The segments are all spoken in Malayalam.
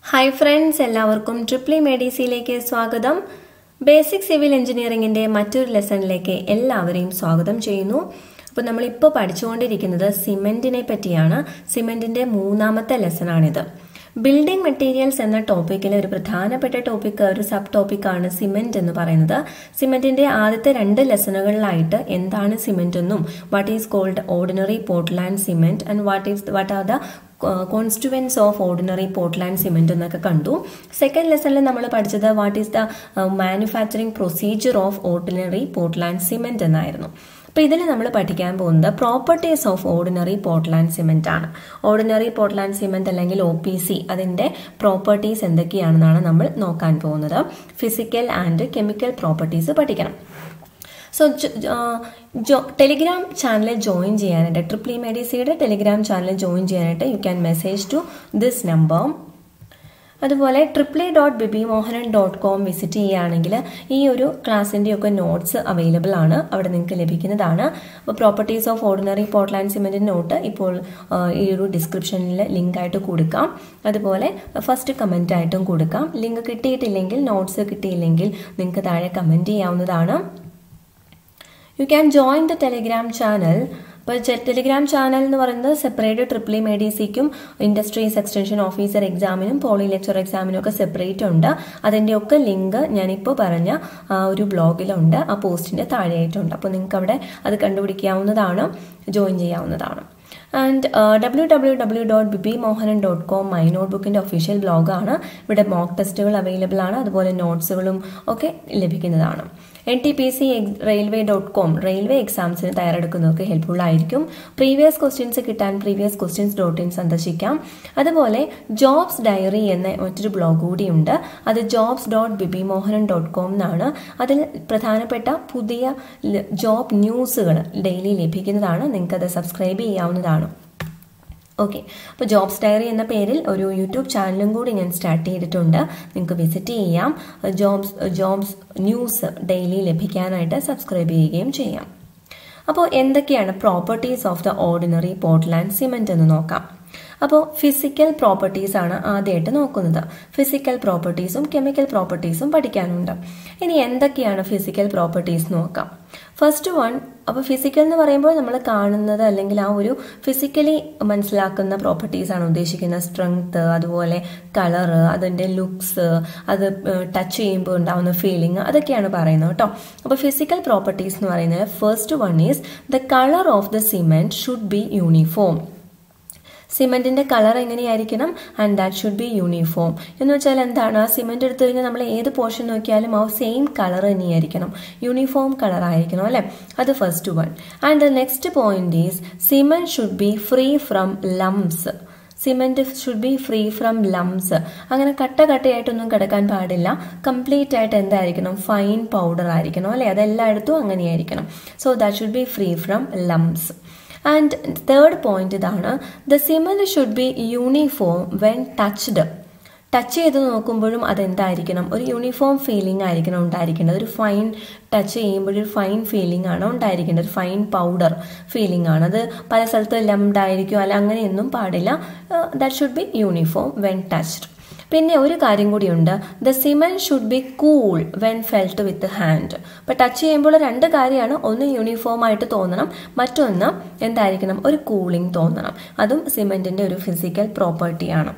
ഹായ് ഫ്രണ്ട്സ് എല്ലാവർക്കും ട്രിപ്ലി മെഡിസിയിലേക്ക് സ്വാഗതം ബേസിക് സിവിൽ എഞ്ചിനീയറിംഗിന്റെ മറ്റൊരു ലെസണിലേക്ക് എല്ലാവരെയും സ്വാഗതം ചെയ്യുന്നു അപ്പോൾ നമ്മളിപ്പോൾ പഠിച്ചുകൊണ്ടിരിക്കുന്നത് സിമെന്റിനെ പറ്റിയാണ് സിമെന്റിന്റെ മൂന്നാമത്തെ ലെസണാണിത് ബിൽഡിംഗ് മെറ്റീരിയൽസ് എന്ന ടോപ്പിക്കിലെ ഒരു പ്രധാനപ്പെട്ട ടോപ്പിക് ഒരു സബ് ടോപ്പിക്കാണ് സിമെന്റ് എന്ന് പറയുന്നത് സിമെന്റിന്റെ ആദ്യത്തെ രണ്ട് ലെസണുകളിലായിട്ട് എന്താണ് സിമെന്റ് എന്നും what is called ordinary Portland cement and what is what are the constituents of ordinary Portland cement എന്നൊക്കെ കണ്ടു സെക്കൻഡ് ലെസണിൽ നമ്മൾ പഠിച്ചത് what is the manufacturing procedure of ordinary Portland cement എന്നായിരുന്നു അപ്പോൾ ഇതിൽ നമ്മൾ പഠിക്കാൻ പോകുന്നത് properties of ordinary Portland cement ആണ് ഓർഡിനറി പോർട്ട്ലാൻഡ് സിമെന്റ് അല്ലെങ്കിൽ ഒ പി സി അതിന്റെ പ്രോപ്പർട്ടീസ് എന്തൊക്കെയാണെന്നാണ് നമ്മൾ നോക്കാൻ പോകുന്നത് ഫിസിക്കൽ ആൻഡ് കെമിക്കൽ പ്രോപ്പർട്ടീസ് പഠിക്കണം സോ ടെലിഗ്രാം ചാനൽ ജോയിൻ ചെയ്യാനായിട്ട് ട്രിപ്ലി മെഡിസിയുടെ ടെലിഗ്രാം ചാനൽ ജോയിൻ ചെയ്യാനായിട്ട് you can message to this number അതുപോലെ ട്രിപ്ലി dot B B Mohanan dot com visit ചെയ്യുകയാണെങ്കിൽ ഈ ഒരു ക്ലാസ്സിൻ്റെ ഒക്കെ നോട്ട്സ് അവൈലബിൾ ആണ് അവിടെ നിങ്ങൾക്ക് ലഭിക്കുന്നതാണ് അപ്പോൾ പ്രോപ്പർട്ടീസ് ഓഫ് ഓർഡിനറി പോർട്ട്ലാൻഡ് സിമെൻറ്റിൻ്റെ നോട്ട് ഇപ്പോൾ ഈ ഒരു ഡിസ്ക്രിപ്ഷനിൽ ലിങ്ക് ആയിട്ട് കൊടുക്കാം അതുപോലെ ഫസ്റ്റ് കമൻ്റ് ആയിട്ടും കൊടുക്കാം ലിങ്ക് കിട്ടിയിട്ടില്ലെങ്കിൽ നോട്ട്സ് കിട്ടിയില്ലെങ്കിൽ നിങ്ങൾക്ക് താഴെ കമൻറ്റ് ചെയ്യാവുന്നതാണ് you can join the Telegram channel ഇപ്പോൾ ടെലിഗ്രാം ചാനൽ എന്ന് പറയുന്നത് സെപ്പറേറ്റ് ട്രിപ്ലി മെഡിസിക്കും ഇൻഡസ്ട്രീസ് എക്സ്റ്റൻഷൻ ഓഫീസർ എക്സാമിനും പോളി ലെക്ചർ എക്സാമിനും ഒക്കെ സെപ്പറേറ്റ് ഉണ്ട് അതിൻ്റെ ഒക്കെ ലിങ്ക് ഞാനിപ്പോൾ പറഞ്ഞ ഒരു ബ്ലോഗിലുണ്ട് ആ പോസ്റ്റിൻ്റെ താഴെയായിട്ടുണ്ട് അപ്പോൾ നിങ്ങൾക്ക് അവിടെ അത് കണ്ടുപിടിക്കാവുന്നതാണ് ജോയിൻ ചെയ്യാവുന്നതാണ് and W W W dot B B Mohanan dot com my note ബുക്കിൻ്റെ ഒഫീഷ്യൽ ബ്ലോഗാണ് ഇവിടെ മോക്ക് ടെസ്റ്റുകൾ അവൈലബിൾ ആണ് അതുപോലെ നോട്ട്സുകളും ഒക്കെ ലഭിക്കുന്നതാണ് N T P C railway dot com railway എക്സാംസിന് തയ്യാറെടുക്കുന്നവർക്ക് ഹെൽപ്ഫുൾ ആയിരിക്കും പ്രീവിയസ് ക്വസ്റ്റ്യൻസ് കിട്ടാൻ പ്രീവിയസ് ക്വസ്റ്റ്യൻസ് ഡോട്ട് ഇൻ സന്ദർശിക്കാം അതുപോലെ ജോബ്സ് ഡയറി എന്ന മറ്റൊരു ബ്ലോഗ് കൂടിയുണ്ട് അത് jobs dot B B Mohanan dot com എന്നാണ് അതിൽ പ്രധാനപ്പെട്ട പുതിയ ജോബ് ന്യൂസുകൾ ഡെയിലി ലഭിക്കുന്നതാണ് നിങ്ങൾക്കത് സബ്സ്ക്രൈബ് ചെയ്യാവുന്നതാണ് ഓക്കെ അപ്പോൾ ജോബ്സ് ഡയറി എന്ന പേരിൽ ഒരു യൂട്യൂബ് ചാനലും കൂടി ഞാൻ സ്റ്റാർട്ട് ചെയ്തിട്ടുണ്ട് നിങ്ങൾക്ക് വിസിറ്റ് ചെയ്യാം ജോബ്സ് ജോബ്സ് ന്യൂസ് ഡെയിലി ലഭിക്കാനായിട്ട് സബ്സ്ക്രൈബ് ചെയ്യുകയും ചെയ്യാം അപ്പോൾ എന്തൊക്കെയാണ് properties of the ordinary Portland cement എന്ന് നോക്കാം അപ്പോൾ ഫിസിക്കൽ പ്രോപ്പർട്ടീസ് ആണ് ആദ്യമായിട്ട് നോക്കുന്നത് ഫിസിക്കൽ പ്രോപ്പർട്ടീസും കെമിക്കൽ പ്രോപ്പർട്ടീസും പഠിക്കാനുണ്ട് ഇനി എന്തൊക്കെയാണ് ഫിസിക്കൽ പ്രോപ്പർട്ടീസ് നോക്കാം ഫസ്റ്റ് വൺ അപ്പോൾ ഫിസിക്കൽ എന്ന് പറയുമ്പോൾ നമ്മൾ കാണുന്നത് അല്ലെങ്കിൽ ആ ഒരു ഫിസിക്കലി മനസ്സിലാക്കുന്ന പ്രോപ്പർട്ടീസ് ആണ് ഉദ്ദേശിക്കുന്നത് സ്ട്രെങ്ത് അതുപോലെ കളറ് അതിൻ്റെ ലുക്സ് അത് ടച്ച് ചെയ്യുമ്പോൾ ഉണ്ടാവുന്ന ഫീലിംഗ് അതൊക്കെയാണ് പറയുന്നത് കേട്ടോ അപ്പോൾ ഫിസിക്കൽ പ്രോപ്പർട്ടീസ് എന്ന് പറയുന്നത് first one is the colour of the cement should be uniform സിമെന്റിന്റെ കളർ എങ്ങനെയായിരിക്കണം and that should be uniform എന്ന് വെച്ചാൽ എന്താണ് ആ സിമെന്റ് എടുത്തു കഴിഞ്ഞാൽ നമ്മൾ ഏത് പോർഷൻ നോക്കിയാലും ആ സെയിം കളർ തന്നെയായിരിക്കണം യൂണിഫോം കളർ ആയിരിക്കണം അല്ലെ അത് first one and the next point is cement should be free from lumps cement should be free from lumps അങ്ങനെ കട്ട കട്ടയായിട്ടൊന്നും കിടക്കാൻ പാടില്ല കംപ്ലീറ്റ് ആയിട്ട് എന്തായിരിക്കണം ഫൈൻ പൗഡർ ആയിരിക്കണം അല്ലെ അതെല്ലായിടത്തും അങ്ങനെയായിരിക്കണം so that should be free from lumps and third point ഇതാണ് the cement should be uniform when touched touch ചെയ്ത് നോക്കുമ്പോഴും അതെന്തായിരിക്കണം ഒരു യൂണിഫോം ഫീലിംഗ് ആയിരിക്കണം ഉണ്ടായിരിക്കേണ്ടത് ഒരു ഫൈൻ ടച്ച് ചെയ്യുമ്പോൾ ഒരു ഫൈൻ ഫീലിംഗ് ആണ് ഉണ്ടായിരിക്കേണ്ടത് ഒരു ഫൈൻ പൗഡർ ഫീലിംഗ് ആണ് അത് പല സ്ഥലത്ത് ലംഡ് ആയിരിക്കും അല്ല അങ്ങനെയൊന്നും പാടില്ല that should be uniform when touched പിന്നെ ഒരു കാര്യം കൂടിയുണ്ട് the cement should be cool when felt with hand അപ്പൊ ടച്ച് ചെയ്യുമ്പോൾ രണ്ട് കാര്യമാണ് ഒന്ന് യൂണിഫോം ആയിട്ട് തോന്നണം മറ്റൊന്ന് എന്തായിരിക്കണം ഒരു കൂളിംഗ് തോന്നണം അതും സിമെന്റിന്റെ ഒരു ഫിസിക്കൽ പ്രോപ്പർട്ടിയാണ്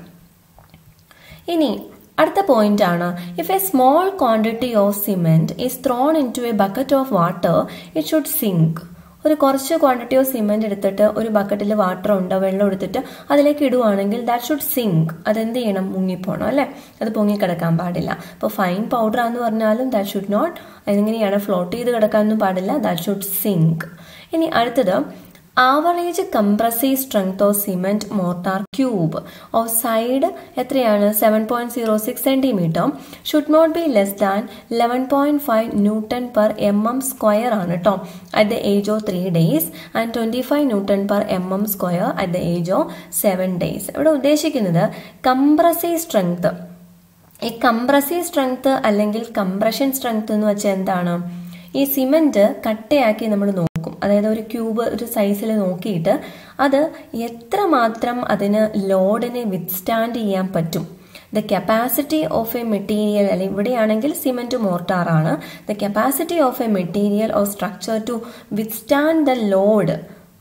ഇനി അടുത്ത പോയിന്റ് ആണ് if a small quantity of cement is thrown into a bucket of water it should sink ഒരു കുറച്ച് ക്വാണ്ടിറ്റി ഓഫ് സിമെന്റ് എടുത്തിട്ട് ഒരു ബക്കറ്റിൽ വാട്ടർ ഉണ്ട് വെള്ളം എടുത്തിട്ട് അതിലേക്ക് ഇടുവാണെങ്കിൽ ദാറ്റ് ഷുഡ് സിങ്ക് അതെന്ത് ചെയ്യണം മുങ്ങിപ്പോണം അല്ലേ അത് പൊങ്ങിക്കിടക്കാൻ പാടില്ല അപ്പോൾ ഫൈൻ പൗഡർ എന്ന് പറഞ്ഞാലും ദാറ്റ് ഷുഡ് നോട്ട് എങ്ങനെയാണ് ഫ്ലോട്ട് ചെയ്ത് കിടക്കാനൊന്നും പാടില്ല ദാറ്റ് ഷുഡ് സിങ്ക് ഇനി അടുത്തത് average compressive strength of cement mortar cube of side എത്രയാണ് seven point zero six centimetre should not be less than eleven point five newton per M M square ആണ് കേട്ടോ at the age of three days and twenty five newton per M M square at the age of seven days ഇവിടെ ഉദ്ദേശിക്കുന്നത് കംപ്രസീവ് സ്ട്രെങ്ത് ഈ കംപ്രസീവ് സ്ട്രെങ്ത് അല്ലെങ്കിൽ കംപ്രഷൻ സ്ട്രെങ്ത് എന്ന് വെച്ചാൽ എന്താണ് ഈ സിമെന്റ് കട്ടയാക്കി നമ്മൾ നോക്കും അതായത് ഒരു ക്യൂബ് ഒരു സൈസിൽ നോക്കിയിട്ട് അത് എത്രമാത്രം അതിന് ലോഡിനെ വിത്ത്സ്റ്റാൻഡ് ചെയ്യാൻ പറ്റും the capacity of a material അല്ലെ ഇവിടെയാണെങ്കിൽ സിമെന്റ് മോർട്ടാറാണ് the capacity of a material or structure to withstand the load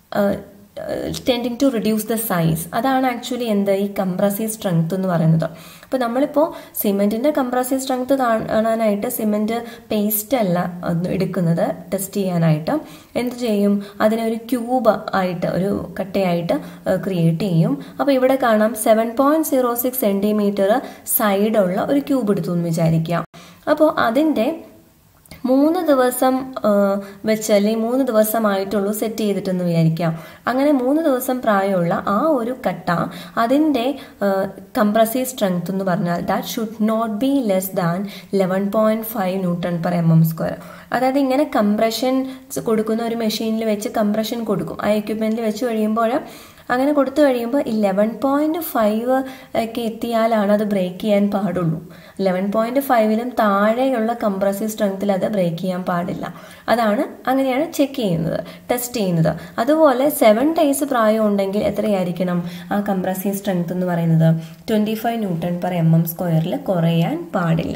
tending to reduce the size അതാണ് ആക്ച്വലി എന്ത് ഈ കംപ്രസീവ് സ്ട്രെങ്ത് എന്ന് പറയുന്നത് അപ്പോൾ നമ്മളിപ്പോൾ സിമെൻറ്റിൻ്റെ കംപ്രസീവ് സ്ട്രെങ്ത് കാണാനായിട്ട് സിമെൻറ്റ് പേസ്റ്റ് അല്ല എടുക്കുന്നത് ടെസ്റ്റ് ചെയ്യാനായിട്ട് എന്ത് ചെയ്യും അതിനെ ഒരു ക്യൂബ് ആയിട്ട് ഒരു കട്ടയായിട്ട് ക്രിയേറ്റ് ചെയ്യും അപ്പോൾ ഇവിടെ കാണാം seven point zero six centimetre സൈഡുള്ള ഒരു ക്യൂബ് എടുത്തു എന്ന് വിചാരിക്കാം അപ്പോൾ അതിൻ്റെ മൂന്ന് ദിവസം വെച്ച് അല്ലെങ്കിൽ മൂന്ന് ദിവസമായിട്ടുള്ളൂ സെറ്റ് ചെയ്തിട്ടെന്ന് വിചാരിക്കാം അങ്ങനെ മൂന്ന് ദിവസം പ്രായമുള്ള ആ ഒരു കട്ട അതിൻ്റെ കംപ്രസീവ് സ്ട്രെങ്ത് എന്ന് പറഞ്ഞാൽ that should not be less than eleven point five newton per M M square അതായത് ഇങ്ങനെ കംപ്രഷൻ കൊടുക്കുന്ന ഒരു മെഷീനിൽ വെച്ച് കംപ്രഷൻ കൊടുക്കും ആ എക്യുപ്മെന്റിൽ വെച്ച് കഴിയുമ്പോൾ അങ്ങനെ കൊടുത്തു കഴിയുമ്പോൾ ഇലവൻ പോയിന്റ് ഫൈവ് ഒക്കെ എത്തിയാലാണ് അത് ബ്രേക്ക് ചെയ്യാൻ പാടുള്ളൂ ലെവൻ പോയിന്റ് ഫൈവിലും താഴെയുള്ള കംപ്രസീവ് സ്ട്രെങ്ത്തിൽ അത് ബ്രേക്ക് ചെയ്യാൻ പാടില്ല അതാണ് അങ്ങനെയാണ് ചെക്ക് ചെയ്യുന്നത് ടെസ്റ്റ് ചെയ്യുന്നത് അതുപോലെ സെവൻ ഡേയ്സ് പ്രായം ഉണ്ടെങ്കിൽ എത്രയായിരിക്കണം ആ കംപ്രസീവ് സ്ട്രെങ്ത് എന്ന് പറയുന്നത് twenty five newton per M m സ്ക്വയറിൽ കുറയാൻ പാടില്ല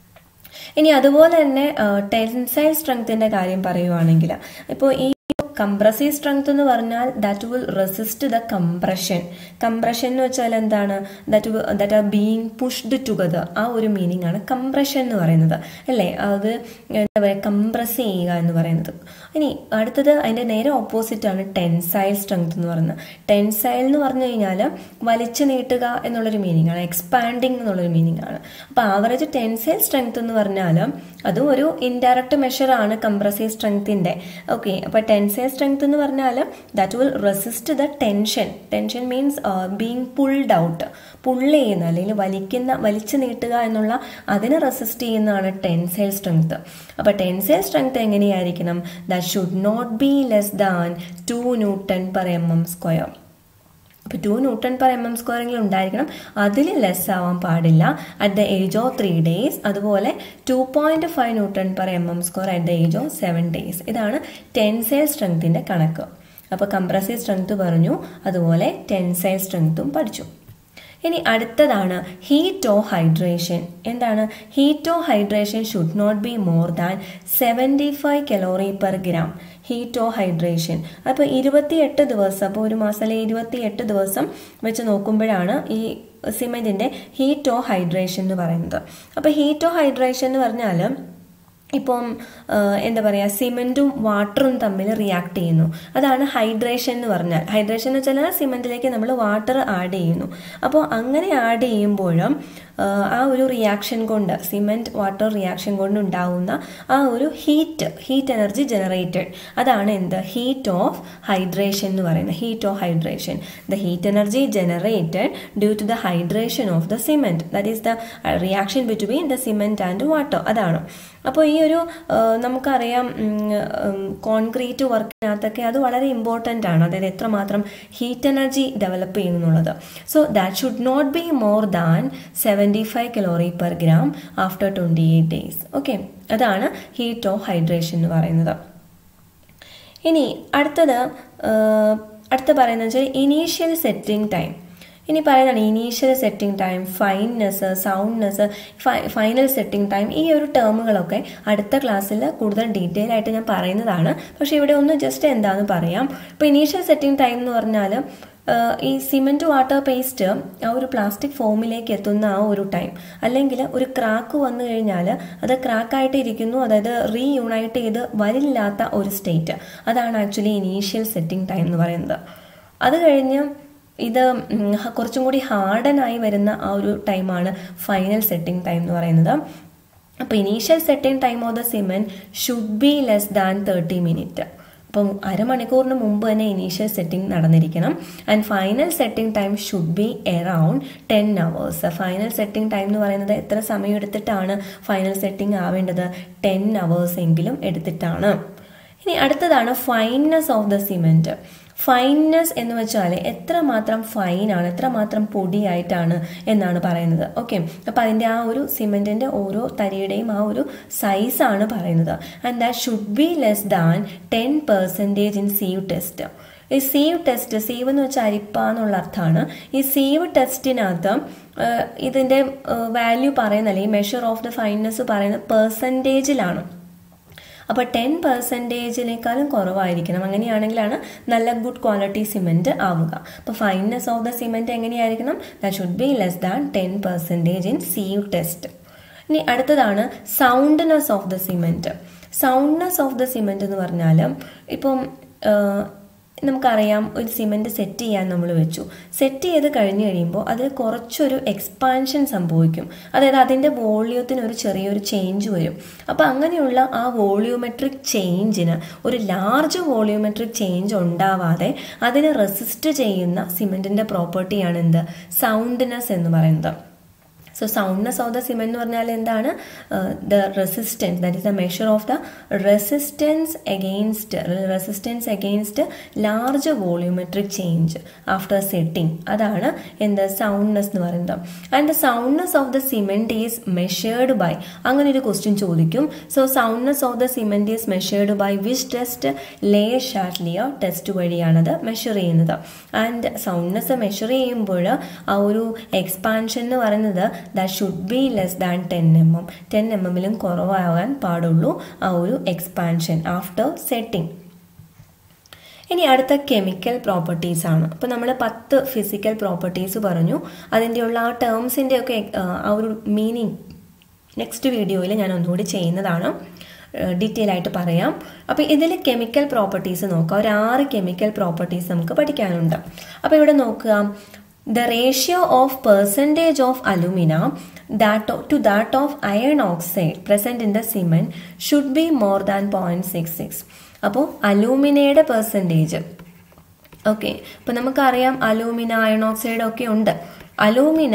ഇനി അതുപോലെ തന്നെ ടെൻസൈൽ സ്ട്രെങ്ത്തിന്റെ കാര്യം പറയുവാണെങ്കിൽ ഇപ്പോൾ ഈ കംപ്രസീവ് സ്ട്രെങ്ത് എന്ന് പറഞ്ഞാൽ that will resist the compression compression എന്ന് വെച്ചാൽ എന്താണ് that that are being pushed together ആ ഒരു മീനിങ് ആണ് കംപ്രഷൻ എന്ന് പറയുന്നത് അല്ലേ അത് എന്താ പറയുക കംപ്രസ് ചെയ്യുക എന്ന് പറയുന്നത് ഇനി അടുത്തത് അതിന്റെ നേരെ ഓപ്പോസിറ്റ് ആണ് ടെൻസൈൽ സ്ട്രെങ്ത് എന്ന് പറയുന്നത് ടെൻസൈൽ എന്ന് പറഞ്ഞു കഴിഞ്ഞാൽ വലിച്ചു നീട്ടുക എന്നുള്ളൊരു മീനിങ് ആണ് എക്സ്പാൻഡിങ് എന്നുള്ളൊരു മീനിങ് ആണ് അപ്പോൾ ആവറേജ് ടെൻസൈൽ സ്ട്രെങ്ത് എന്ന് പറഞ്ഞാൽ അതും ഒരു ഇൻഡയറക്റ്റ് മെഷർ ആണ് കംപ്രസീവ് സ്ട്രെങ്ത്തിന്റെ ഓക്കെ അപ്പോൾ ടെൻസൈൽ സ്ട്രെങ്ത് എന്ന് പറഞ്ഞാൽ that will resist the tension tension means being pulled out pull ചെയ്യുന്ന അല്ലെങ്കിൽ വലിക്കുന്ന വലിച്ചു നീട്ടുക എന്നുള്ള അതിനെ റെസിസ്റ്റ് ചെയ്യുന്നതാണ് ടെൻസൈൽ സ്ട്രെങ്ത് അപ്പോൾ ടെൻസൈൽ സ്ട്രെങ്ത് എങ്ങനെയായിരിക്കണം that should not be less than two newton per M M square അപ്പോൾ two newton per M m സ്ക്വയറെങ്കിലും ഉണ്ടായിരിക്കണം അതിൽ ലെസ് ആവാൻ പാടില്ല at the age of three days അതുപോലെ two point five newton per M M square at the age of seven days ഇതാണ് ടെൻസൈൽ സ്ട്രെങ്തിൻ്റെ കണക്ക് അപ്പോൾ കംപ്രസീവ് സ്ട്രെങ്ത് പറഞ്ഞു അതുപോലെ ടെൻസൈൽ സ്ട്രെങ്ത്തും പഠിച്ചു ഇനി അടുത്തതാണ് ഹീറ്റോ ഹൈഡ്രേഷൻ എന്താണ് heat of hydration should not be more than seventy five calorie per gram heat of hydration അപ്പോൾ ഇരുപത്തിയെട്ട് ദിവസം അപ്പോൾ ഒരു മാസം അല്ലെങ്കിൽ ഇരുപത്തിയെട്ട് ദിവസം വെച്ച് നോക്കുമ്പോഴാണ് ഈ സിമെൻറ്റിൻ്റെ ഹീറ്റോ ഹൈഡ്രേഷൻ എന്ന് പറയുന്നത് അപ്പോൾ ഹീറ്റോ ഹൈഡ്രേഷൻ എന്ന് പറഞ്ഞാൽ ഇപ്പം എന്താ പറയുക സിമെൻറ്റും വാട്ടറും തമ്മിൽ റിയാക്ട് ചെയ്യുന്നു അതാണ് ഹൈഡ്രേഷൻ എന്ന് പറഞ്ഞാൽ ഹൈഡ്രേഷൻ എന്ന് വെച്ചാൽ സിമെൻറ്റിലേക്ക് നമ്മൾ വാട്ടർ ആഡ് ചെയ്യുന്നു അപ്പോൾ അങ്ങനെ ആഡ് ചെയ്യുമ്പോഴും ആ ഒരു റിയാക്ഷൻ കൊണ്ട് സിമെൻറ്റ് വാട്ടർ റിയാക്ഷൻ കൊണ്ട് ഉണ്ടാവുന്ന ആ ഒരു ഹീറ്റ് ഹീറ്റ് എനർജി ജനറേറ്റഡ് അതാണ് എന്ത് ഹീറ്റ് ഓഫ് ഹൈഡ്രേഷൻ എന്ന് പറയുന്നത് heat of hydration the heat energy generated due to the hydration of the cement that is the reaction between the cement and water അതാണ് അപ്പോൾ ഈ ഒരു നമുക്കറിയാം കോൺക്രീറ്റ് വർക്കിനകത്തൊക്കെ അത് വളരെ ഇമ്പോർട്ടൻ്റ് ആണ് അതായത് എത്രമാത്രം ഹീറ്റ് എനർജി ഡെവലപ്പ് ചെയ്യുന്നുള്ളത് so that should not be more than seventy five calorie per gram after twenty eight days okay അതാണ് ഹീറ്റ് ഓഫ് ഹൈഡ്രേഷൻ എന്ന് പറയുന്നത് ഇനി അടുത്തത് അടുത്ത പറയുന്നത് വെച്ചാൽ ഇനീഷ്യൽ സെറ്റിംഗ് ടൈം ഇനി പറയുന്നതാണ് initial setting time fineness soundness final setting time ഈ ഒരു ടേമുകളൊക്കെ അടുത്ത ക്ലാസ്സിൽ കൂടുതൽ ഡീറ്റെയിൽ ആയിട്ട് ഞാൻ പറയുന്നതാണ് പക്ഷേ ഇവിടെ ഒന്ന് ജസ്റ്റ് എന്താണെന്ന് പറയാം ഇപ്പോൾ ഇനീഷ്യൽ സെറ്റിംഗ് ടൈം എന്ന് പറഞ്ഞാൽ ഈ സിമെൻറ്റ് വാട്ടർ പേസ്റ്റ് ആ ഒരു പ്ലാസ്റ്റിക് ഫോമിലേക്ക് എത്തുന്ന ആ ഒരു ടൈം അല്ലെങ്കിൽ ഒരു ക്രാക്ക് വന്നു കഴിഞ്ഞാൽ അത് ക്രാക്കായിട്ട് ഇരിക്കുന്നു അതായത് റീ യുണൈറ്റ് ചെയ്ത് വരില്ലാത്ത ഒരു സ്റ്റേറ്റ് അതാണ് ആക്ച്വലി ഇനീഷ്യൽ സെറ്റിംഗ് ടൈം എന്ന് പറയുന്നത് അത് കഴിഞ്ഞ് ഇത് കുറച്ചും കൂടി ഹാർഡനായി വരുന്ന ആ ഒരു ടൈമാണ് ഫൈനൽ സെറ്റിംഗ് ടൈം എന്ന് പറയുന്നത് അപ്പോൾ initial setting time of the cement should be less than thirty minute അപ്പം അരമണിക്കൂറിന് മുമ്പ് തന്നെ ഇനീഷ്യൽ സെറ്റിംഗ് നടന്നിരിക്കണം and final setting time should be around ten hours final setting time എന്ന് പറയുന്നത് എത്ര സമയം എടുത്തിട്ടാണ് ഫൈനൽ സെറ്റിംഗ് ആവേണ്ടത് ടെൻ അവേഴ്സ് എങ്കിലും എടുത്തിട്ടാണ് ഇനി അടുത്തതാണ് fineness of the cement fineness എന്ന് വെച്ചാൽ എത്രമാത്രം ഫൈനാണ് എത്രമാത്രം പൊടിയായിട്ടാണ് എന്നാണ് പറയുന്നത് ഓക്കെ അപ്പോൾ അതിൻ്റെ ആ ഒരു സിമെൻറ്റിൻ്റെ ഓരോ തരിയുടെയും ആ ഒരു സൈസാണ് പറയുന്നത് and that should be less than ten percentage in sieve test ഈ സീവ് ടെസ്റ്റ് സീവ് എന്ന് വെച്ചാൽ അരിപ്പ എന്നുള്ള അർത്ഥമാണ് ഈ സീവ് ടെസ്റ്റിനകത്ത് ഇതിൻ്റെ വാല്യൂ പറയുന്നില്ല ഈ മെഷർ ഓഫ് ദ ഫൈൻനെസ് പറയുന്നത് പെർസെൻറ്റേജിലാണ് അപ്പോൾ ടെൻ പെർസെൻറ്റേജിനേക്കാളും കുറവായിരിക്കണം അങ്ങനെയാണെങ്കിലാണ് നല്ല ഗുഡ് ക്വാളിറ്റി സിമെൻറ്റ് ആവുക അപ്പോൾ ഫൈൻനെസ് ഓഫ് ദ സിമെൻറ്റ് എങ്ങനെയായിരിക്കണം that should be less than ten percentage in sieve test ഇനി അടുത്തതാണ് soundness of the cement soundness of the cement എന്ന് പറഞ്ഞാൽ ഇപ്പം നമുക്കറിയാം ഒരു സിമെൻറ്റ് സെറ്റ് ചെയ്യാൻ നമ്മൾ വെച്ചു സെറ്റ് ചെയ്ത് കഴിഞ്ഞ് കഴിയുമ്പോൾ അതിൽ കുറച്ചൊരു എക്സ്പാൻഷൻ സംഭവിക്കും അതായത് അതിൻ്റെ വോള്യൂത്തിന് ഒരു ചെറിയൊരു ചേഞ്ച് വരും അപ്പോൾ അങ്ങനെയുള്ള ആ വോള്യൂമെട്രിക് ചേഞ്ചിന് ഒരു ലാർജ് വോള്യൂമെട്രിക് ചേഞ്ച് ഉണ്ടാവാതെ അതിനെ റെസിസ്റ്റ് ചെയ്യുന്ന സിമെൻറ്റിൻ്റെ പ്രോപ്പർട്ടിയാണ് എന്ത് സൗണ്ട്നെസ് എന്ന് പറയുന്നത് so soundness of the cement എന്ന് പറഞ്ഞാൽ എന്താണ് the resistance that is the measure of the resistance against resistance against large volumetric change after setting അതാണ് എന്ത് സൗണ്ട്നെസ് എന്ന് പറയുന്നത് and the soundness of the cement is measured by അങ്ങനെ ഒരു ക്വസ്റ്റ്യൻ ചോദിക്കും so soundness of the cement is measured by which test Le Chatelier test വഴിയാണത് മെഷർ ചെയ്യുന്നത് ആൻഡ് സൗണ്ട്നെസ് മെഷർ ചെയ്യുമ്പോൾ ആ ഒരു എക്സ്പാൻഷൻ എന്ന് പറയുന്നത് that should be less than ten m m ten m എമ്മിലും കുറവാകാൻ പാടുള്ളൂ ആ ഒരു എക്സ്പാൻഷൻ ആഫ്റ്റർ സെറ്റിംഗ് ഇനി അടുത്ത കെമിക്കൽ പ്രോപ്പർട്ടീസ് ആണ് അപ്പോൾ നമ്മൾ പത്ത് ഫിസിക്കൽ പ്രോപ്പർട്ടീസ് പറഞ്ഞു അതിൻ്റെയുള്ള ആ ടേംസിൻ്റെ ഒക്കെ ആ ഒരു മീനിങ് നെക്സ്റ്റ് വീഡിയോയിൽ ഞാൻ ഒന്നുകൂടി ചെയ്യുന്നതാണ് ഡീറ്റെയിൽ ആയിട്ട് പറയാം അപ്പോൾ ഇതിൽ കെമിക്കൽ പ്രോപ്പർട്ടീസ് നോക്കാം ഒരു ആറ് കെമിക്കൽ പ്രോപ്പർട്ടീസ് നമുക്ക് പഠിക്കാനുണ്ട് അപ്പോൾ ഇവിടെ നോക്കുക the ratio of percentage of alumina that to that of iron oxide present in the cement should be more than 0.66 അപ്പോൾ അലൂമിനയുടെ പെർസെൻറ്റേജ് ഓക്കെ അപ്പോൾ നമുക്കറിയാം അലൂമിന അയൺ ഓക്സൈഡ് ഒക്കെ ഉണ്ട് അലൂമിന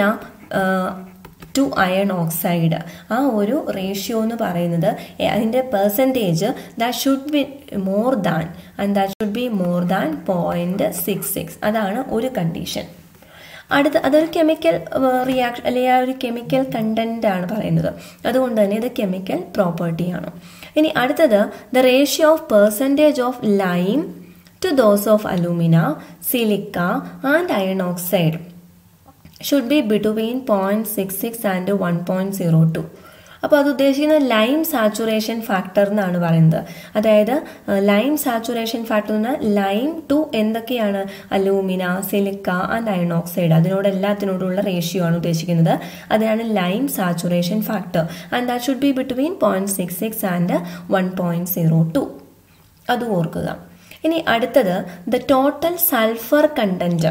ടു അയൺ ഓക്സൈഡ് ആ ഒരു റേഷ്യോ എന്ന് പറയുന്നത് അതിൻ്റെ percentage that should be more than and that should be more than point six six അതാണ് ഒരു കണ്ടീഷൻ അടുത്ത അതൊരു കെമിക്കൽ റിയാക്ഷൻ അല്ലെങ്കിൽ ആ ഒരു കെമിക്കൽ കണ്ടന്റ് ആണ് പറയുന്നത് അതുകൊണ്ട് തന്നെ ഇത് കെമിക്കൽ പ്രോപ്പർട്ടിയാണ് ഇനി അടുത്തത് the ratio of percentage of lime to those of alumina silica and iron oxide should be between point six six and one point zero two അപ്പോൾ അത് ഉദ്ദേശിക്കുന്ന ലൈം സാച്ചുറേഷൻ ഫാക്ടർ എന്നാണ് പറയുന്നത് അതായത് ലൈം സാച്ചുറേഷൻ ഫാക്ടർ എന്ന് പറഞ്ഞാൽ ലൈം ടു എന്തൊക്കെയാണ് alumina silica and iron oxide അതിനോട് എല്ലാത്തിനോടുള്ള റേഷ്യോ ആണ് ഉദ്ദേശിക്കുന്നത് അതിനാണ് lime saturation factor and that should be between point six six and one point zero two അത് ഓർക്കുക ഇനി അടുത്തത് the total sulphur content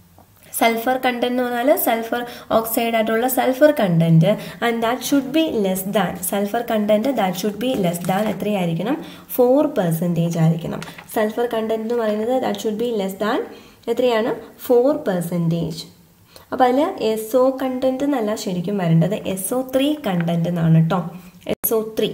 sulphur content എന്ന് പറഞ്ഞാൽ സൾഫർ ഓക്സൈഡ് ആയിട്ടുള്ള sulphur content and that should be less than sulphur content that should be less than എത്രയായിരിക്കണം ഫോർ പെർസെൻറ്റേജ് ആയിരിക്കണം സൾഫർ കണ്ടന്റ് എന്ന് പറയുന്നത് that should be less than എത്രയാണ് ഫോർ പെർസെൻറ്റേജ് അപ്പോൾ അതിൽ എസ് ഒ കണ്ടന്റ് എന്നല്ല ശരിക്കും വരേണ്ടത് എസ് ഒ ത്രീ കണ്ടന്റ് എന്നാണ് കേട്ടോ എസ് ഒ ത്രീ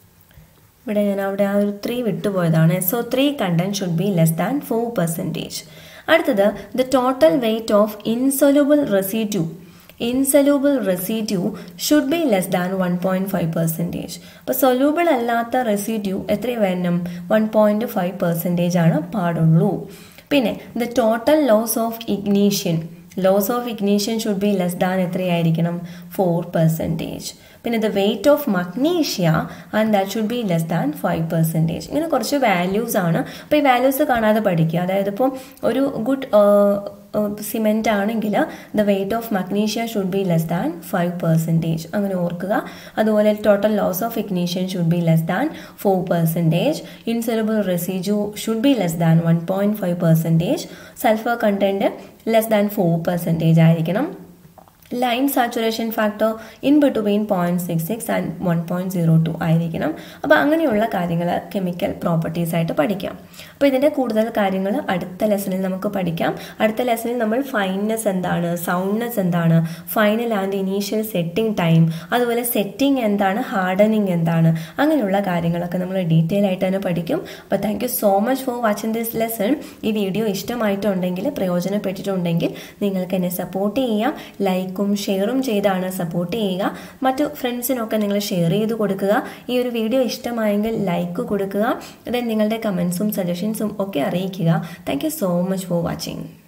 ഇവിടെ ഞാൻ അവിടെ ആ ഒരു ത്രീ വിട്ടുപോയതാണ് S O three content should be less than four percentage അടുത്തത് the total weight of insoluble residue insoluble residue should be less than one point five percentage അപ്പോൾ സൊല്യൂബിൾ അല്ലാത്ത റെസിഡ്യൂ എത്ര വരണം വൺ പോയിന്റ് ഫൈവ് പെർസെൻറ്റേജ് ആണ് പാടുള്ളൂ പിന്നെ the total loss of ignition loss of ignition should be less than എത്രയായിരിക്കണം ഫോർ പെർസെൻറ്റേജ് പിന്നെ the weight of magnesia and that should be less than five percentage ഇങ്ങനെ കുറച്ച് വാല്യൂസ് ആണ് അപ്പോൾ ഈ വാല്യൂസ് കാണാതെ പഠിക്കുക അതായത് ഇപ്പോൾ ഒരു ഗുഡ് സിമെൻ്റ് ആണെങ്കിൽ the weight of magnesia should be less than five percentage അങ്ങനെ ഓർക്കുക അതുപോലെ total loss of ignition should be less than four percentage insoluble residue should be less than one point five percentage sulphur content less than four percentage ആയിരിക്കണം lime saturation factor in between point six six and one point zero two ആയിരിക്കണം അപ്പോൾ അങ്ങനെയുള്ള കാര്യങ്ങൾ കെമിക്കൽ പ്രോപ്പർട്ടീസ് ആയിട്ട് പഠിക്കാം അപ്പോൾ ഇതിൻ്റെ കൂടുതൽ കാര്യങ്ങൾ അടുത്ത ലെസണിൽ നമുക്ക് പഠിക്കാം അടുത്ത ലെസണിൽ നമ്മൾ ഫൈൻനെസ് എന്താണ് സൗണ്ട്നെസ് എന്താണ് final and initial setting time അതുപോലെ സെറ്റിംഗ് എന്താണ് ഹാർഡനിങ് എന്താണ് അങ്ങനെയുള്ള കാര്യങ്ങളൊക്കെ നമ്മൾ ഡീറ്റെയിൽ ആയിട്ട് തന്നെ പഠിക്കും അപ്പോൾ thank you so much for watching this lesson ഈ വീഡിയോ ഇഷ്ടമായിട്ടുണ്ടെങ്കിൽ പ്രയോജനപ്പെട്ടിട്ടുണ്ടെങ്കിൽ നിങ്ങൾക്ക് എന്നെ സപ്പോർട്ട് ചെയ്യാം ലൈക്കും ഫ്രണ്ട്സിലേക്കും ഷെയറും ചെയ്താണ് സപ്പോർട്ട് ചെയ്യുക മറ്റു ഫ്രണ്ട്സിനൊക്കെ നിങ്ങൾ ഷെയർ ചെയ്ത് കൊടുക്കുക ഈ ഒരു വീഡിയോ ഇഷ്ടമായെങ്കിൽ ലൈക്ക് കൊടുക്കുക ദെൻ നിങ്ങളുടെ കമൻസും സജഷൻസും ഒക്കെ അറിയിക്കുക thank so much for watching